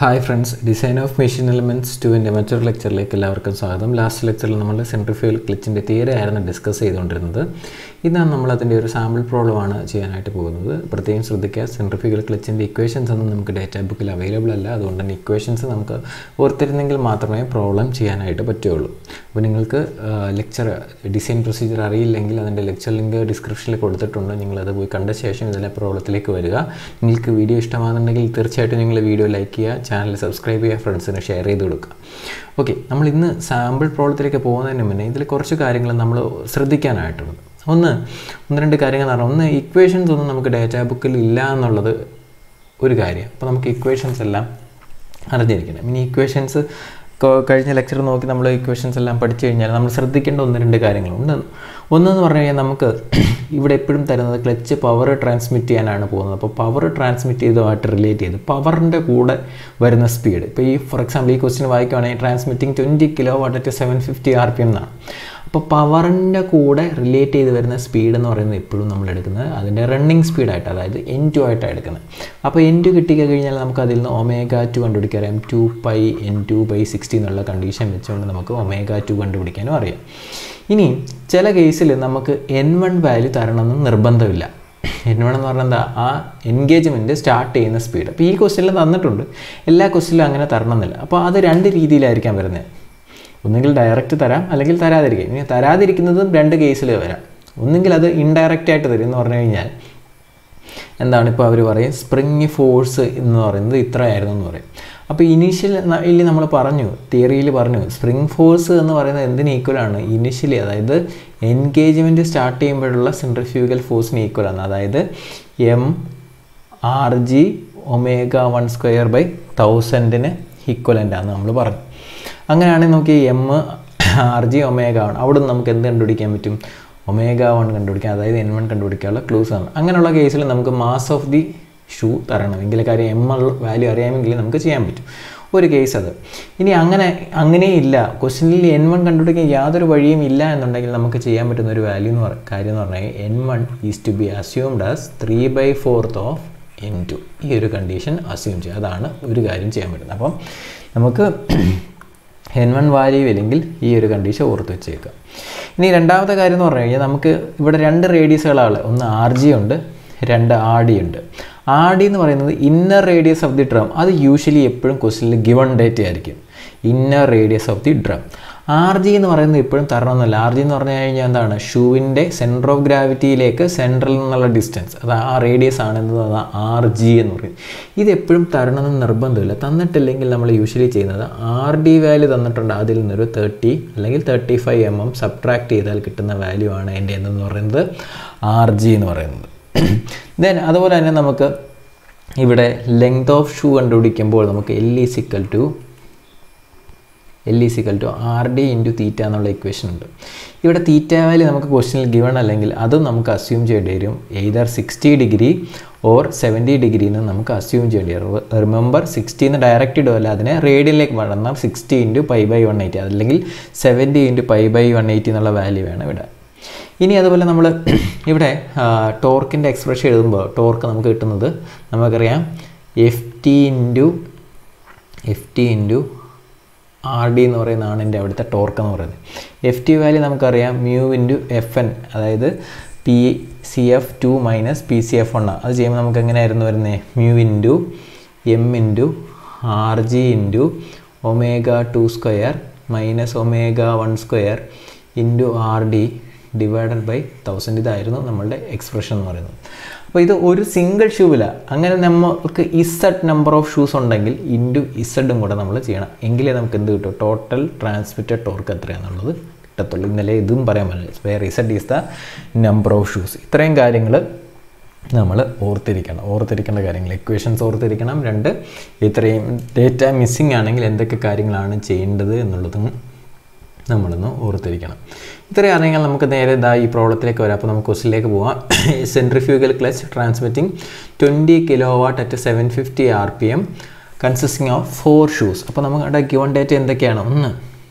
hi friends design of machine elements ടുവിൻ്റെ മറ്റൊരു ലെക്ചറിലേക്ക് എല്ലാവർക്കും സ്വാഗതം ലാസ്റ്റ് ലെക്ചറിൽ നമ്മൾ സെൻട്രിഫ്യൂൽ ക്ലിച്ചിൻ്റെ തിയറി ആയിരുന്നു ഡിസ്കസ് ചെയ്തുകൊണ്ടിരുന്നത് ഇന്നാണ് നമ്മൾ അതിൻ്റെ ഒരു സാമ്പിൾ പ്രോബ്ലമാണ് ചെയ്യാനായിട്ട് പോകുന്നത് പ്രത്യേകം ശ്രദ്ധിക്കുക സെൻട്രിഫ്യൂഗൽ ക്ലിച്ചിൻ്റെ ഇക്വേഷൻസ് ഒന്നും നമുക്ക് ഡേറ്റാ ബുക്കിൽ അവൈലബിൾ അല്ല അതുകൊണ്ട് തന്നെ ഇക്വേഷൻസ് നമുക്ക് ഓർത്തിരുന്നെങ്കിൽ മാത്രമേ പ്രോബ്ലം ചെയ്യാനായിട്ട് പറ്റുകയുള്ളൂ അപ്പോൾ നിങ്ങൾക്ക് ലെക്ചർ ഡിസൈൻ പ്രൊസീജിയർ അറിയില്ലെങ്കിൽ അതിൻ്റെ ലെക്ചർ ലിങ്ക് ഡിസ്ക്രിപ്ഷനിൽ കൊടുത്തിട്ടുണ്ട് നിങ്ങളത് പോയി കണ്ട ശേഷം ഇതിലെ പ്രോബ്ലത്തിലേക്ക് വരിക നിങ്ങൾക്ക് വീഡിയോ ഇഷ്ടമാകുന്നുണ്ടെങ്കിൽ തീർച്ചയായിട്ടും നിങ്ങൾ വീഡിയോ ലൈക്ക് ചെയ്യുക ചാനൽ സബ്സ്ക്രൈബ് ചെയ്യുക ഫ്രണ്ട്സിന് ഷെയർ ചെയ്ത് കൊടുക്കുക ഓക്കെ നമ്മൾ ഇന്ന് സാമ്പിൾ പ്രോബ്ലത്തിലേക്ക് പോകുന്നതിന് മുന്നേ ഇതിൽ കുറച്ച് കാര്യങ്ങൾ നമ്മൾ ശ്രദ്ധിക്കാനായിട്ടുണ്ട് ഒന്ന് ഒന്ന് രണ്ട് കാര്യങ്ങൾ എന്ന് പറഞ്ഞാൽ ഒന്ന് ഇക്വേഷൻസ് ഒന്നും നമുക്ക് ഡേറ്റാ ബുക്കിൽ ഇല്ല എന്നുള്ളത് ഒരു കാര്യം അപ്പോൾ നമുക്ക് ഇക്വേഷൻസ് എല്ലാം അറിഞ്ഞിരിക്കണം ഇനി ഇക്വേഷൻസ് കഴിഞ്ഞ ലെക്ചർ നോക്കി നമ്മൾ ഇക്വേഷൻസ് എല്ലാം പഠിച്ചു കഴിഞ്ഞാൽ നമ്മൾ ശ്രദ്ധിക്കേണ്ട ഒന്ന് രണ്ട് കാര്യങ്ങളുണ്ട് ഒന്നെന്ന് പറഞ്ഞു കഴിഞ്ഞാൽ നമുക്ക് ഇവിടെ എപ്പോഴും തരുന്നത് ക്ലച്ച് പവർ ട്രാൻസ്മിറ്റ് ചെയ്യാനാണ് പോകുന്നത് അപ്പോൾ പവർ ട്രാൻസ്മിറ്റ് ചെയ്തതുമായിട്ട് റിലേറ്റ് ചെയ്ത് പവറിൻ്റെ കൂടെ വരുന്ന സ്പീഡ് ഇപ്പോൾ ഈ ഫോർ എക്സാമ്പിൾ ഈ ക്വസ്റ്റ്യൻ വായിക്കുവാണെങ്കിൽ transmitting twenty kilowatt at seven fifty R P M എന്നാണ് അപ്പോൾ പവറിൻ്റെ കൂടെ റിലേറ്റ് ചെയ്ത് വരുന്ന സ്പീഡ് എന്ന് പറയുന്നത് എപ്പോഴും നമ്മൾ എടുക്കുന്നത് അതിൻ്റെ റണ്ണിങ് സ്പീഡായിട്ട് അതായത് എൻ ടു ആയിട്ടാണ് എടുക്കുന്നത് അപ്പോൾ എൻ ടു കിട്ടിക്കഴിഞ്ഞാൽ നമുക്ക് അതിൽ നിന്ന് ഒമേഗ ടു കണ്ടുപിടിക്കാൻ അറിയാം two pi N two by sixty എന്നുള്ള കണ്ടീഷൻ വെച്ചുകൊണ്ട് നമുക്ക് ഒമേഗ ടു കണ്ടുപിടിക്കാനും അറിയാം ഇനി ചില കേസിൽ നമുക്ക് എൻ വൺ വാല്യൂ തരണമെന്ന് നിർബന്ധമില്ല എൻ വൺ എന്ന് പറഞ്ഞാൽ എന്താ ആ എൻഗേജ്മെൻറ്റ് സ്റ്റാർട്ട് ചെയ്യുന്ന സ്പീഡ് അപ്പോൾ ഈ ക്വസ്റ്റ്യനിൽ തന്നിട്ടുണ്ട് എല്ലാ ക്വസ്റ്റ്യനിലും അങ്ങനെ തരണമെന്നില്ല അപ്പോൾ അത് രണ്ട് രീതിയിലായിരിക്കാം വരുന്നത് ഒന്നുകിൽ ഡയറക്റ്റ് തരാം അല്ലെങ്കിൽ തരാതിരിക്കാം ഇനി തരാതിരിക്കുന്നതും രണ്ട് കേസിൽ വരാം ഒന്നുകിൽ അത് ഇൻഡയറക്റ്റ് ആയിട്ട് തരും എന്ന് പറഞ്ഞു കഴിഞ്ഞാൽ എന്താണ് ഇപ്പോൾ അവർ പറയും സ്പ്രിങ് ഫോഴ്സ് എന്ന് പറയുന്നത് ഇത്രയായിരുന്നു എന്ന് പറയും അപ്പോൾ ഇനീഷ്യൽ ഇല്ലി നമ്മൾ പറഞ്ഞു തിയറിയിൽ പറഞ്ഞു സ്പ്രിങ് ഫോഴ്സ് എന്ന് പറയുന്നത് എന്തിന് ഈക്വലാണ് ഇനിഷ്യലി അതായത് എൻഗേജ്മെൻറ്റ് സ്റ്റാർട്ട് ചെയ്യുമ്പോഴുള്ള സെൻട്രിഫ്യൂഗൽ ഫോഴ്സിന് ഈക്വലാണ് അതായത് M R G omega one square by തൗസൻഡിന് ഈക്വലൻ്റ് ആണ് നമ്മൾ പറഞ്ഞു അങ്ങനെയാണെങ്കിൽ നോക്കി M R G omega one അവിടെ നിന്ന് നമുക്ക് എന്ത് കണ്ടുപിടിക്കാൻ പറ്റും ഒമേഗ വൺ കണ്ടുപിടിക്കാം അതായത് എൻ വൺ കണ്ടുപിടിക്കാനുള്ള ക്ലൂസ് ആണ് അങ്ങനെയുള്ള കേസിൽ നമുക്ക് മാസ് ഓഫ് ദി ഷൂ തരണം എങ്കിൽ കാര്യം എം വാല്യൂ അറിയാമെങ്കിൽ നമുക്ക് ചെയ്യാൻ പറ്റും ഒരു കേസ് അത് ഇനി അങ്ങനെ അങ്ങനെയില്ല ക്വസ്റ്റ്യനിൽ എൻ വൺ കണ്ടുപിടിക്കാൻ യാതൊരു വഴിയും ഇല്ല എന്നുണ്ടെങ്കിൽ നമുക്ക് ചെയ്യാൻ പറ്റുന്ന ഒരു വാല്യൂ എന്ന് പറ കാര്യം എന്ന് പറഞ്ഞാൽ N one is to be assumed as three by fourth of N two ഈ ഒരു കണ്ടീഷൻ അസ്യൂം ചെയ്യുക അതാണ് ഒരു കാര്യം ചെയ്യാൻ പറ്റുന്നത് അപ്പം നമുക്ക് എൻ വൺ വാല്യൂ ഇല്ലെങ്കിൽ ഈ ഒരു കണ്ടീഷൻ ഓർത്ത് വെച്ചേക്കുക ഇനി രണ്ടാമത്തെ കാര്യം എന്ന് പറഞ്ഞു കഴിഞ്ഞാൽ നമുക്ക് ഇവിടെ രണ്ട് റേഡിയസുകളാണ് ഒന്ന് ആർ ജി ഉണ്ട് രണ്ട് ആർ ഡി ഉണ്ട് ആർ ഡി എന്ന് പറയുന്നത് inner radius of the drum അത് യൂഷ്വലി എപ്പോഴും ക്വസ്റ്റിനിൽ ഗിവൺ ഡേറ്റ് ആയിരിക്കും inner radius of the drum R G എന്ന് പറയുന്നത് എപ്പോഴും തരണമെന്നല്ല ആർ ജി എന്ന് പറഞ്ഞു കഴിഞ്ഞാൽ എന്താണ് ഷൂവിൻ്റെ സെൻറ്റർ ഓഫ് ഗ്രാവിറ്റിയിലേക്ക് സെൻട്രൽ നിന്നുള്ള ഡിസ്റ്റൻസ് അത് ആ റേഡിയസ് ആണെന്നത് ആർ ജി എന്ന് പറയും ഇത് എപ്പോഴും തരണമെന്ന് നിർബന്ധമില്ല തന്നിട്ടില്ലെങ്കിൽ നമ്മൾ യൂഷ്വലി ചെയ്യുന്നത് ആർ ഡി വാല്യൂ തന്നിട്ടുണ്ട് അതിൽ നിന്നൊരു തേർട്ടി അല്ലെങ്കിൽ thirty five M M subtract ചെയ്താൽ കിട്ടുന്ന വാല്യൂ ആണ് എൻ്റെ എന്ന് പറയുന്നത് ആർ ജി എന്ന് പറയുന്നത് ദെൻ അതുപോലെ തന്നെ നമുക്ക് ഇവിടെ ലെങ്ത് ഓഫ് ഷൂ കണ്ടുപിടിക്കുമ്പോൾ നമുക്ക് L is equal to L is equal to R D into theta എന്നുള്ള ഇക്വേഷൻ ഉണ്ട് ഇവിടെ തീറ്റ വാല്യൂ നമുക്ക് ക്വസ്റ്റനിൽ ഗിവൺ അല്ലെങ്കിൽ അതും നമുക്ക് അസ്യൂം ചെയ്യേണ്ടി വരും either sixty degree or seventy degree എന്ന് നമുക്ക് അസ്യൂം ചെയ്യേണ്ടി വരും റിമെമ്പർ സിക്സ്റ്റി എന്ന് ഡയറക്റ്റ് ഇടുമല്ല അതിനെ റേഡിയനിലേക്ക് വളർന്നാൽ sixty into pi by one eighty അല്ലെങ്കിൽ seventy into pi by one eighty എന്നുള്ള വാല്യൂ വേണം ഇവിടെ ഇനി അതുപോലെ നമ്മൾ ഇവിടെ ടോർക്കിൻ്റെ എക്സ്പ്രഷൻ എഴുതുമ്പോൾ ടോർക്ക് നമുക്ക് കിട്ടുന്നത് നമുക്കറിയാം F T into F T into R D എന്ന് പറയുന്നതാണ് എൻ്റെ അവിടുത്തെ ടോർക്ക് എന്ന് പറയുന്നത് എഫ് ടി വാല്യൂ നമുക്കറിയാം മ്യൂ ഇൻറ്റു എഫ് എൻ അതായത് P C F two minus P C F one അത് ചെയ്യുമ്പോൾ നമുക്ക് എങ്ങനെയായിരുന്നു വരുന്നത് mu into M into R G into omega two square minus omega one square into R D divided by thousand ഇതായിരുന്നു നമ്മളുടെ expression എന്ന് പറയുന്നത് അപ്പോൾ ഇത് ഒരു സിംഗിൾ ഷൂവില അങ്ങനെ നമുക്ക് ഇസഡ് നമ്പർ ഓഫ് ഷൂസ് ഉണ്ടെങ്കിൽ ഇൻറ്റു ഇസഡും കൂടെ നമ്മൾ ചെയ്യണം എങ്കിലേ നമുക്ക് എന്ത് കിട്ടും ടോട്ടൽ ട്രാൻസ്മിറ്റഡ് ടോർക്ക് എത്രയാണെന്നുള്ളത് കിട്ടത്തുള്ളൂ ഇന്നലെ ഇതും പറയാൻ പറ്റില്ല വേറെ Z is the number of shoes ഇത്രയും കാര്യങ്ങൾ നമ്മൾ ഓർത്തിരിക്കണം ഓർത്തിരിക്കേണ്ട കാര്യങ്ങൾ ഇക്വേഷൻസ് ഓർത്തിരിക്കണം രണ്ട് ഇത്രയും ഡേറ്റ മിസ്സിംഗ് ആണെങ്കിൽ എന്തൊക്കെ കാര്യങ്ങളാണ് ചെയ്യേണ്ടത് എന്നുള്ളതും നമ്മളൊന്ന് ഓർത്തിരിക്കണം ഇത്രയും അറിയാൽ നമുക്ക് നേരെ ഇതാ ഈ പ്രോബ്ലത്തിലേക്ക് വരാം അപ്പോൾ നമുക്ക് ക്വസ്റ്റിലേക്ക് പോവാം centrifugal clutch transmitting twenty kilowatt at seven fifty R P M consisting of four shoes അപ്പോൾ നമ്മുടെ ഗിവൺ ഡേറ്റ എന്തൊക്കെയാണ് ഒന്ന്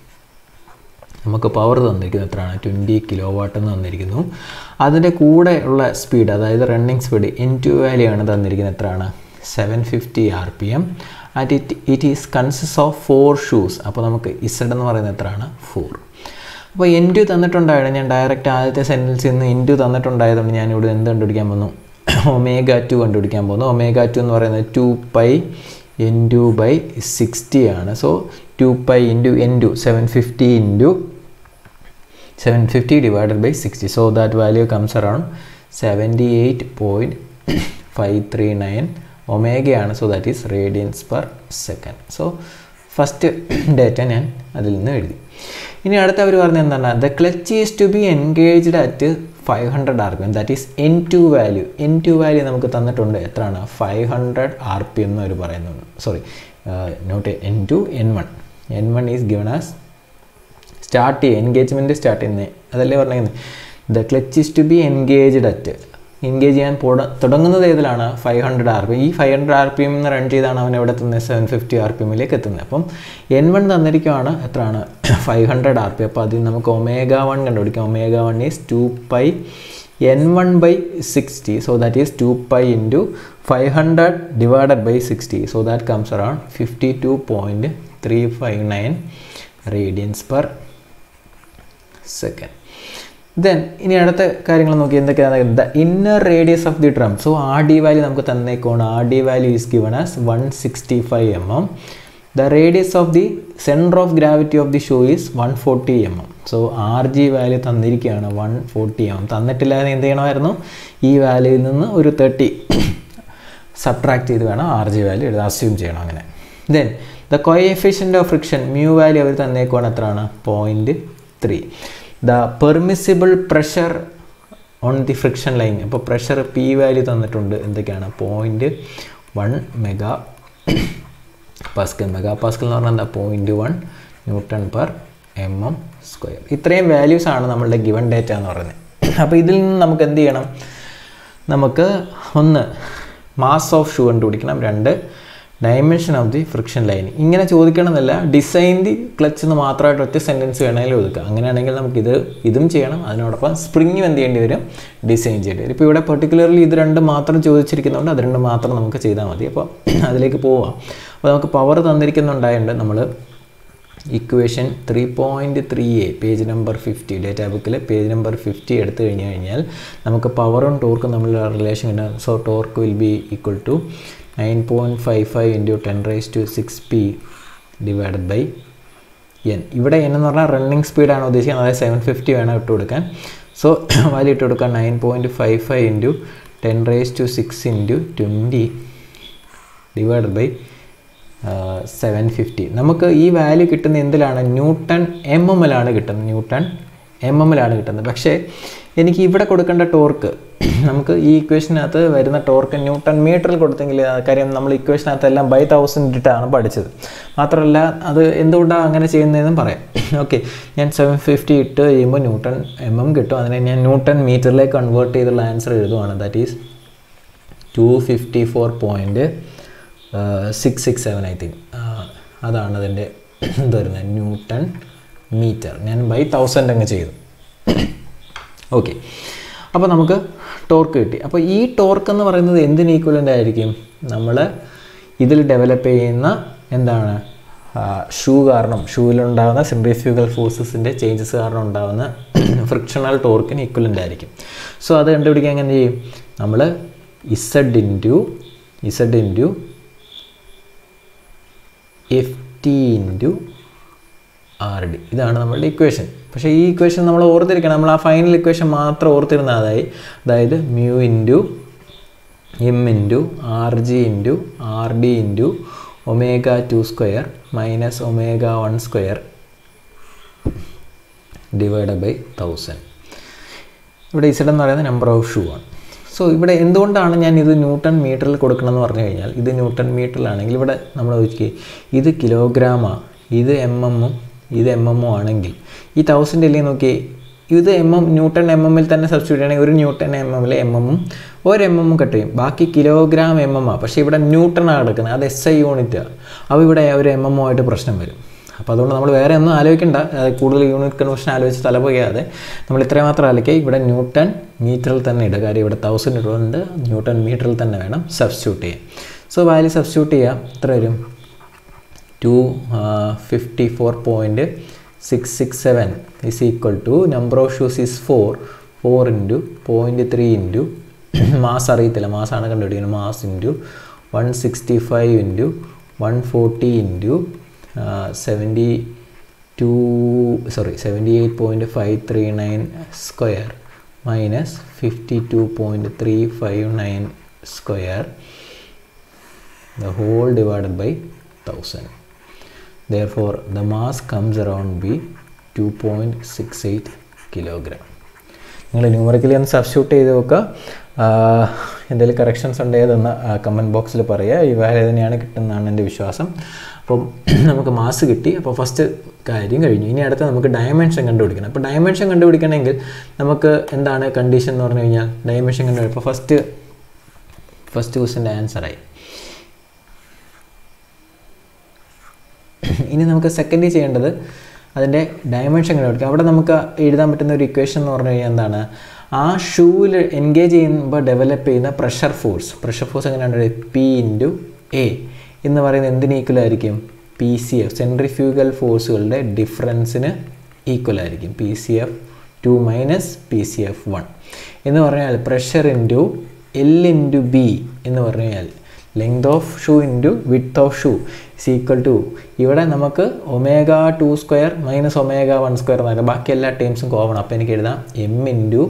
നമുക്ക് പവർ തന്നിരിക്കുന്നത് എത്രയാണ് ട്വൻറ്റി കിലോ വാട്ട് എന്ന് തന്നിരിക്കുന്നു അതിൻ്റെ കൂടെ ഉള്ള സ്പീഡ് അതായത് running speed N two value ആണ് തന്നിരിക്കുന്നത് എത്രയാണ് seven fifty R P M and it it is consist of four shoes അപ്പോൾ നമുക്ക് ഇസഡ് എന്ന് പറയുന്നത് എത്രയാണ് ഫോർ അപ്പോൾ എൻ ടു തന്നിട്ടുണ്ടായിരുന്നു ഞാൻ ഡയറക്റ്റ് ആദ്യത്തെ സെൻറ്റൻസിൽ നിന്ന് എൻ ടു തന്നിട്ടുണ്ടായതുകൊണ്ട് ഞാനിവിടെ എന്ത് കണ്ടുപിടിക്കാൻ പോകുന്നു ഒമേഗ ടു കണ്ടുപിടിക്കാൻ പോകുന്നു ഒമേഗ ടു എന്ന് പറയുന്നത് two pi N two by sixty ആണ് so two pi into N two seven fifty into seven fifty divided by sixty so that value comes around seventy eight point five three nine ഒമേഗയാണ് so that is radians per second so first data ഞാൻ അതിൽ നിന്ന് എഴുതി ഇനി അടുത്ത അവർ പറഞ്ഞത് എന്താണ് the clutch is to be engaged at five hundred R P M that is N two value N two value നമുക്ക് തന്നിട്ടുണ്ട് എത്രയാണ് five hundred R P M എന്ന് അവർ പറയുന്നുണ്ട് sorry not N two N one N one is given as start ചെയ്യുക engagement start ചെയ്യുന്നത് അതല്ലേ പറഞ്ഞിരുന്നത് the clutch is to be engaged at engage ചെയ്യാൻ പോട തുടങ്ങുന്നത് ഏതിലാണ് ഫൈവ് ഹൺഡ്രഡ് ആർ പി ഈ five hundred R P M എന്ന് റൺ ചെയ്താണ് അവൻ എവിടെ എത്തുന്നത് സെവൻ ഫിഫ്റ്റി ആർ പി എമ്മിലേക്ക് എത്തുന്നത് അപ്പം എൻ വൺ തന്നിരിക്കുവാണ് എത്രയാണ് ഫൈവ് ഹൺഡ്രഡ് ആർ പി അപ്പോൾ അതിൽ നമുക്ക് ഒമേഗ വൺ കണ്ടുപിടിക്കാം omega one is two pi N one by sixty so that is two pi into five hundred divided by sixty so that comes around fifty two point three five nine radians per second then ഇനി അടുത്ത കാര്യങ്ങൾ നോക്കി എന്തൊക്കെയാണ് the inner radius of the drum so R D value നമുക്ക് തന്നേക്കാണ് R D value is given as one sixty five M M the radius of the centre of gravity of the shoe is one forty M M so R G value തന്നിരിക്കുകയാണ് one forty M M തന്നിട്ടില്ല എന്ത് ചെയ്യണമായിരുന്നു ഈ വാല്യൂയിൽ നിന്ന് ഒരു thirty subtract ചെയ്ത് വേണം R G value എഴുതാൻ അസ്യൂം ചെയ്യണം അങ്ങനെ then the coefficient of friction mu value അവർ തന്നേക്കുവാണ് എത്രയാണ് point three the permissible pressure on the friction line അപ്പോൾ പ്രഷർ പി വാല്യൂ തന്നിട്ടുണ്ട് എന്തൊക്കെയാണ് point one mega pascal mega pascal എന്ന് പറഞ്ഞാൽ എന്താ point one newton per M M square ഇത്രയും വാല്യൂസ് ആണ് നമ്മളുടെ ഗിവൺ ഡേറ്റ എന്ന് പറയുന്നത് അപ്പോൾ ഇതിൽ നിന്ന് നമുക്ക് എന്ത് ചെയ്യണം നമുക്ക് ഒന്ന് മാസ് ഓഫ് ഷൂ കണ്ടുപിടിക്കണം രണ്ട് dimension of the friction line ഇങ്ങനെ ചോദിക്കണമെന്നല്ല ഡിസൈൻ ദി ക്ലച്ച് എന്ന് മാത്രമായിട്ട് ഒറ്റ സെൻറ്റൻസ് വേണമെങ്കിൽ ഒതുക്കുക അങ്ങനെയാണെങ്കിൽ നമുക്കിത് ഇതും ചെയ്യണം അതിനോടൊപ്പം സ്പ്രിങ്ങും എന്ത് ചെയ്യേണ്ടി വരും ഡിസൈൻ ചെയ്യേണ്ടി വരും ഇപ്പോൾ ഇവിടെ പെർട്ടിക്കുലർലി ഇത് രണ്ട് മാത്രം ചോദിച്ചിരിക്കുന്നതുകൊണ്ട് അത് രണ്ട് മാത്രം നമുക്ക് ചെയ്താൽ മതി അപ്പോൾ അതിലേക്ക് പോവാം അപ്പോൾ നമുക്ക് പവർ തന്നിരിക്കുന്നുണ്ടായതുകൊണ്ട് നമ്മൾ equation three point three A page number fifty data ബുക്കിൽ പേജ് നമ്പർ ഫിഫ്റ്റി എടുത്തു കഴിഞ്ഞ് കഴിഞ്ഞാൽ നമുക്ക് പവറും ടോർക്കും തമ്മിലുള്ള റിലേഷൻ കിട്ടും so torque will be equal to nine point five five into ten raise to six P divided by N ഇവിടെ എൻ എന്ന് പറഞ്ഞാൽ റണ്ണിങ് സ്പീഡാണ് ഉദ്ദേശിക്കുന്നത് അതായത് സെവൻ ഫിഫ്റ്റി വേണം ഇട്ട് കൊടുക്കാൻ സോ വാല്യൂ ഇട്ട് കൊടുക്കാൻ nine point five five into ten raise to six into twenty divided by seven fifty നമുക്ക് ഈ വാല്യൂ കിട്ടുന്ന എന്തിലാണ് ന്യൂട്ടൺ എം എമ്മിലാണ് കിട്ടുന്നത് ന്യൂട്ടൺ എം എമ്മിലാണ് കിട്ടുന്നത് പക്ഷേ എനിക്ക് ഇവിടെ കൊടുക്കേണ്ട ടോർക്ക് നമുക്ക് ഈ ഇക്വേഷനകത്ത് വരുന്ന ടോർക്ക് ന്യൂട്ടൺ മീറ്ററിൽ കൊടുത്തെങ്കിൽ കാര്യം നമ്മൾ ഇക്വേഷനകത്ത് എല്ലാം ബൈ തൗസൻഡ് ഇട്ടാണ് പഠിച്ചത് മാത്രമല്ല അത് എന്തുകൊണ്ടാണ് അങ്ങനെ ചെയ്യുന്നതെന്നും പറയാം ഓക്കെ ഞാൻ സെവൻ ഫിഫ്റ്റി ഇട്ട് കഴിയുമ്പോൾ ന്യൂട്ടൺ എം എം കിട്ടും അതിനെ ഞാൻ ന്യൂട്ടൺ മീറ്ററിലേക്ക് കൺവേർട്ട് ചെയ്തുള്ള ആൻസർ എഴുതുവാണ് that is two fifty four point six six seven I think അതാണ് അതിൻ്റെ എന്ത് വരുന്നത് ന്യൂട്ടൺ മീറ്റർ ഞാൻ ബൈ തൗസൻഡ് അങ്ങ് ചെയ്തു ഓക്കെ അപ്പോൾ നമുക്ക് ടോർക്ക് കിട്ടി അപ്പോൾ ഈ ടോർക്ക് എന്ന് പറയുന്നത് എന്തിന് ഈക്വലൻ്റ് ആയിരിക്കും നമ്മൾ ഇതിൽ ഡെവലപ്പ് ചെയ്യുന്ന എന്താണ് ഷൂ കാരണം ഷൂവിലുണ്ടാകുന്ന സെൻട്രിഫ്യൂഗൽ ഫോഴ്സസിൻ്റെ ചേഞ്ചസ് കാരണം ഉണ്ടാകുന്ന ഫ്രിക്ഷണൽ ടോർക്കിന് ഈക്വലൻ്റ് ആയിരിക്കും സോ അത് കണ്ടുപിടിക്കാൻ എങ്ങനെ ചെയ്യും നമ്മൾ Z into Z into F T into R D ഇതാണ് നമ്മളുടെ ഇക്വേഷൻ പക്ഷേ ഈ ഇക്വേഷൻ നമ്മൾ ഓർത്തിരിക്കണം നമ്മൾ ആ ഫൈനൽ ഇക്വേഷൻ മാത്രം ഓർത്തിരുന്ന അതായി അതായത് mu into M into R G into R D into omega two square minus omega one square divide by thousand ഇവിടെ ഇസഡ് എന്ന് പറയുന്നത് നമ്പർ ഓഫ് ഷൂ ആണ് സോ ഇവിടെ എന്തുകൊണ്ടാണ് ഞാൻ ഇത് ന്യൂട്ടൺ മീറ്ററിൽ കൊടുക്കണം എന്ന് പറഞ്ഞു കഴിഞ്ഞാൽ ഇത് ന്യൂട്ടൺ മീറ്ററിലാണെങ്കിൽ ഇവിടെ നമ്മൾ നോക്കി ഇത് കിലോഗ്രാമാണ് ഇത് എം എമ്മും ഇത് എം എമ്മും ആണെങ്കിൽ ഈ തൗസൻഡ് അല്ലേ നോക്കി ഇത് എം എം ന്യൂട്ടൺ എം എമ്മിൽ തന്നെ സബ്സ്റ്റിറ്റ്യൂട്ട് ചെയ്യണമെങ്കിൽ ഒരു ന്യൂട്ടൺ എം എമ്മിൽ എം എമ്മും ഒരു എം എമ്മും കട്ട് ചെയ്യും ബാക്കി കിലോഗ്രാം എം എം ആണ് പക്ഷേ ഇവിടെ ന്യൂട്ടണാണ് കിടക്കുന്നത് അത് എസ് ഐ യൂണിറ്റാണ് അപ്പോൾ ഇവിടെ ഒരു എം എം ആയിട്ട് പ്രശ്നം വരും അപ്പോൾ അതുകൊണ്ട് നമ്മൾ വേറെ ഒന്നും ആലോചിക്കേണ്ട കൂടുതൽ യൂണിറ്റ് കൺവേർഷൻ ആലോചിച്ച് തലപോകാതെ നമ്മൾ ഇത്രയും മാത്രം ആലോചിക്കുക ഇവിടെ ന്യൂട്ടൺ മീറ്ററിൽ തന്നെ ഇടുക കാര്യം ഇവിടെ തൗസൻഡ് ഇടുന്നുണ്ട് ന്യൂട്ടൺ മീറ്ററിൽ തന്നെ വേണം സബ്സ്റ്റിറ്റ്യൂട്ട് ചെയ്യാൻ സോ വാല്യൂ സബ്സ്റ്റിറ്റ്യൂട്ട് ചെയ്യാം എത്ര വരും two fifty four point six six seven is equal to number of shoes is four four into point three into mass അറിയത്തില്ല മാസാണ് കണ്ടുപിടിക്കുന്നത് mass into one sixty five into one forty into seventy two sorry seventy eight point five three nine square minus fifty two point three five nine square the whole divided by 1000 therefore the mass comes around be 2.68 kilogram നിങ്ങൾ numerically ഒന്ന് substitute ചെയ്ത് നോക്കുക എന്തെങ്കിലും corrections ഉണ്ടെങ്കിൽ അതൊന്ന് comment ബോക്സിൽ പറയുക ഈ വാല്യൂ തന്നെയാണ് കിട്ടുന്നതാണ് എൻ്റെ വിശ്വാസം അപ്പം നമുക്ക് മാസ് കിട്ടി അപ്പോൾ ഫസ്റ്റ് കാര്യം കഴിഞ്ഞു ഇനി അടുത്ത നമുക്ക് ഡയമെൻഷൻ കണ്ടുപിടിക്കണം അപ്പോൾ ഡയമെൻഷൻ കണ്ടുപിടിക്കണമെങ്കിൽ നമുക്ക് എന്താണ് കണ്ടീഷൻ എന്ന് പറഞ്ഞു കഴിഞ്ഞാൽ ഡയമെൻഷൻ കണ്ടുപിടിക്കും അപ്പോൾ ഫസ്റ്റ് ഫസ്റ്റ് ക്വസ്റ്റിൻ്റെ ആൻസറായി ഇനി നമുക്ക് സെക്കൻഡ് ചെയ്യേണ്ടത് അതിൻ്റെ ഡയമെൻഷൻ കണ്ടുപിടിക്കുക അവിടെ നമുക്ക് എഴുതാൻ പറ്റുന്ന ഒരു ഇക്വേഷൻ എന്ന് പറഞ്ഞു കഴിഞ്ഞാൽ എന്താണ് ആ ഷൂവിൽ എൻഗേജ് ചെയ്യുമ്പോൾ ഡെവലപ്പ് ചെയ്യുന്ന പ്രഷർ ഫോഴ്സ് പ്രഷർ ഫോഴ്സ് എങ്ങനെയാണ് പി ഇൻറ്റു എ എന്ന് പറയുന്നത് എന്തിന് ഈക്വൽ ആയിരിക്കും പി സി എഫ് സെൻട്രിഫ്യൂഗൽ ഫോഴ്സുകളുടെ ഡിഫറൻസിന് ഈക്വൽ ആയിരിക്കും P C F two minus P C F one എന്ന് പറഞ്ഞാൽ pressure into L into B എന്ന് പറഞ്ഞു കഴിഞ്ഞാൽ length of shoe into width of shoe is equal to ഇവിടെ നമുക്ക് omega two square minus omega one square എന്നൊക്കെ ബാക്കി എല്ലാ ടൈംസും കോമൺ അപ്പോൾ എനിക്ക് എഴുതാം M into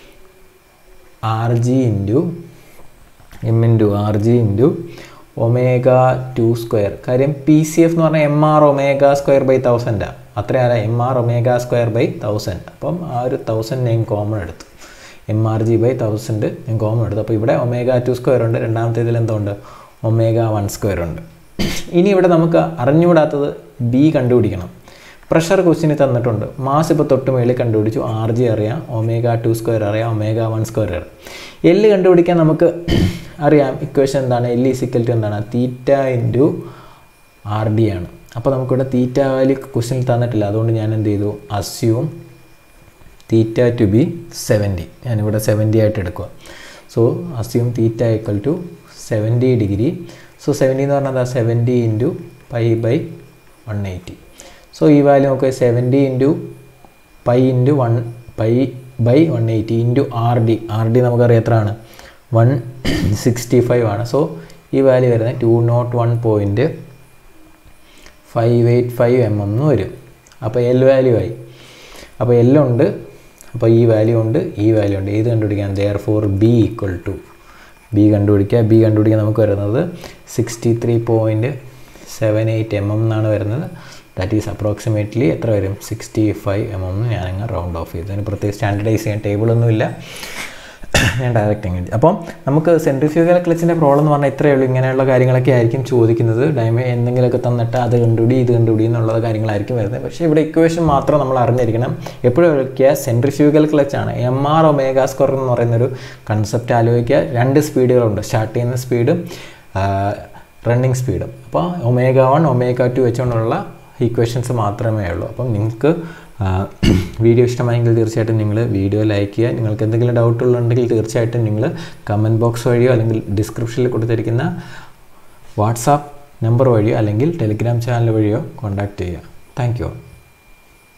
R G into M into R G into omega two square കാര്യം പി സി എഫ് എന്ന് പറഞ്ഞാൽ M R omega square by തൗസൻഡാണ് അത്രയല്ല M R omega square by thousand അപ്പം ആ ഒരു തൗസൻഡ് ഞാൻ കോമൺ എടുത്തു M R G by thousand ഞാൻ കോമൺ എടുത്തു അപ്പോൾ ഇവിടെ ഒമേഗ ടു സ്ക്വയർ ഉണ്ട് രണ്ടാമത്തെ ഇതിൽ എന്തുണ്ട് ഒമേഗ വൺ സ്ക്വയർ ഉണ്ട് ഇനി ഇവിടെ നമുക്ക് അറിഞ്ഞുകൂടാത്തത് ബി കണ്ടുപിടിക്കണം പ്രഷർ ക്വസ്റ്റിന് തന്നിട്ടുണ്ട് മാസ് ഇപ്പോൾ തൊട്ട് മേളിൽ കണ്ടുപിടിച്ചു ആർ ജി അറിയാം ഒമേഗ ടു സ്ക്വയർ അറിയാം ഒമേഗ വൺ സ്ക്വയർ അറിയാം എല്ല് കണ്ടുപിടിക്കാൻ നമുക്ക് അറിയാം ഇക്വേഷൻ എന്താണ് എൽ ഈസിക്കൽ ടു എന്താണ് തീറ്റ ഇൻറ്റു ആർ ഡി ആണ് അപ്പോൾ നമുക്കിവിടെ തീറ്റ വാല്യൂ ക്വസ്റ്റിനിൽ തന്നിട്ടില്ല അതുകൊണ്ട് ഞാൻ എന്ത് ചെയ്തു assume theta to be seventy ഞാനിവിടെ സെവൻറ്റി ആയിട്ട് എടുക്കുക so assume theta equal to seventy degree so seventy എന്ന് പറഞ്ഞാൽ seventy into pi by one eighty so ഈ വാല്യൂ നമുക്ക് seventy into pi into one pi by one eighty into R D R D നമുക്കറിയാം എത്രയാണ് one sixty five ആണ് so ഈ value വരുന്നത് two naught one point five eight five M M എന്ന് വരും അപ്പോൾ എൽ വാല്യൂ ആയി അപ്പോൾ എല്ലുണ്ട് അപ്പോൾ ഈ വാല്യൂ ഉണ്ട് ഈ വാല്യൂ ഉണ്ട് ഏത് കണ്ടുപിടിക്കാൻ therefore b equal to b കണ്ടുപിടിക്കുക ബി കണ്ടുപിടിക്കാൻ നമുക്ക് വരുന്നത് sixty three point seven eight m m എന്നാണ് വരുന്നത് ദാറ്റ് ഈസ് അപ്രോക്സിമേറ്റ്ലി എത്ര വരും സിക്സ്റ്റി ഫൈവ് എം എം ഞാനങ്ങ് റൗണ്ട് ഓഫ് ചെയ്തു അതിന് പ്രത്യേകിച്ച് സ്റ്റാൻഡർഡൈസ് ചെയ്യാൻ ടേബിളൊന്നുമില്ല ഞാൻ ഡയറക്റ്റ് അങ്ങ് എഴുതി അപ്പം നമുക്ക് സെൻട്രിഫ്യൂഗൽ ക്ലച്ചിൻ്റെ പ്രോബ്ലം എന്ന് പറഞ്ഞാൽ ഇത്രയേ ഉള്ളൂ ഇങ്ങനെയുള്ള കാര്യങ്ങളൊക്കെ ആയിരിക്കും ചോദിക്കുന്നത് ഡൈമ എന്തെങ്കിലുമൊക്കെ തന്നിട്ട് അത് കണ്ടുപിടി ഇത് കണ്ടുപിടി എന്നുള്ള കാര്യങ്ങളായിരിക്കും വരുന്നത് പക്ഷേ ഇവിടെ ഇക്വേഷൻ മാത്രം നമ്മൾ അറിഞ്ഞിരിക്കണം എപ്പോഴും ഓർക്കുക സെൻട്രിഫ്യൂഗൽ ക്ലച്ചാണ് എം ആർ ഒമേഗ സ്ക്വയർ എന്ന് പറയുന്നൊരു കൺസെപ്റ്റ് ആലോചിക്കുക രണ്ട് സ്പീഡുകളുണ്ട് സ്റ്റാർട്ട് ചെയ്യുന്ന സ്പീഡും റണ്ണിങ് സ്പീഡും അപ്പോൾ ഒമേഗ വൺ ഒമേഗ ടു വെച്ചുകൊണ്ടുള്ള ഈക്വേഷൻസ് മാത്രമേ ഉള്ളൂ അപ്പം നിങ്ങൾക്ക് വീഡിയോ ഇഷ്ടമായെങ്കിൽ തീർച്ചയായിട്ടും നിങ്ങൾ വീഡിയോ ലൈക്ക് ചെയ്യുക നിങ്ങൾക്ക് എന്തെങ്കിലും ഡൗട്ടുകളുണ്ടെങ്കിൽ തീർച്ചയായിട്ടും നിങ്ങൾ കമൻറ്റ് ബോക്സ് വഴിയോ അല്ലെങ്കിൽ ഡിസ്ക്രിപ്ഷനിൽ കൊടുത്തിരിക്കുന്ന വാട്സാപ്പ് നമ്പർ വഴിയോ അല്ലെങ്കിൽ ടെലിഗ്രാം ചാനൽ വഴിയോ കോൺടാക്റ്റ് ചെയ്യുക താങ്ക് യു